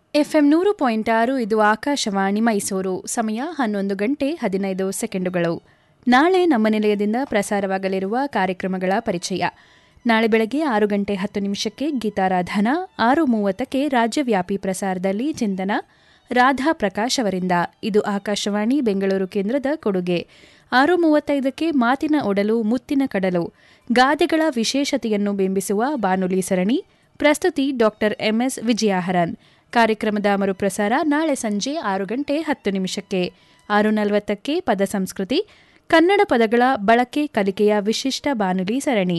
FM ನೂರು point ಆರು ಇದು ಆಕಾಶವಾಣಿ ಮೈಸೂರು ಸಮಯ ಹನ್ನೊಂದು ಗಂಟೆ ಹದಿನೈದು ಸೆಕೆಂಡುಗಳು ನಾಳೆ ನಮ್ಮ ನಿಲಯದಿಂದ ಪ್ರಸಾರವಾಗಲಿರುವ ಕಾರ್ಯಕ್ರಮಗಳ ಪರಿಚಯ ನಾಳೆ ಬೆಳಗ್ಗೆ ಆರು ಗಂಟೆ ಹತ್ತು ನಿಮಿಷಕ್ಕೆ ಗೀತಾರಾಧನಾ ಆರು ಮೂವತ್ತಕ್ಕೆ ರಾಜ್ಯವ್ಯಾಪಿ ಪ್ರಸಾರದಲ್ಲಿ ಚಿಂತನ ರಾಧಾ ಪ್ರಕಾಶ್ ಅವರಿಂದ ಇದು ಆಕಾಶವಾಣಿ ಬೆಂಗಳೂರು ಕೇಂದ್ರದ ಕೊಡುಗೆ ಆರು ಮೂವತ್ತೈದಕ್ಕೆ ಮಾತಿನ ಒಡಲು ಮುತ್ತಿನ ಕಡಲು ಗಾದೆಗಳ ವಿಶೇಷತೆಯನ್ನು ಬಿಂಬಿಸುವ ಬಾನುಲಿ ಸರಣಿ ಪ್ರಸ್ತುತಿ ಡಾಕ್ಟರ್ ಎಂಎಸ್ ವಿಜಯಾಹರನ್ ಕಾರ್ಯಕ್ರಮದ ಮರುಪ್ರಸಾರ ನಾಳೆ ಸಂಜೆ ಆರು ಗಂಟೆ ಹತ್ತು ನಿಮಿಷಕ್ಕೆ ಆರು ನಲವತ್ತಕ್ಕೆ ಪದ ಸಂಸ್ಕೃತಿ ಕನ್ನಡ ಪದಗಳ ಬಳಕೆ ಕಲಿಕೆಯ ವಿಶಿಷ್ಟ ಬಾನುಲಿ ಸರಣಿ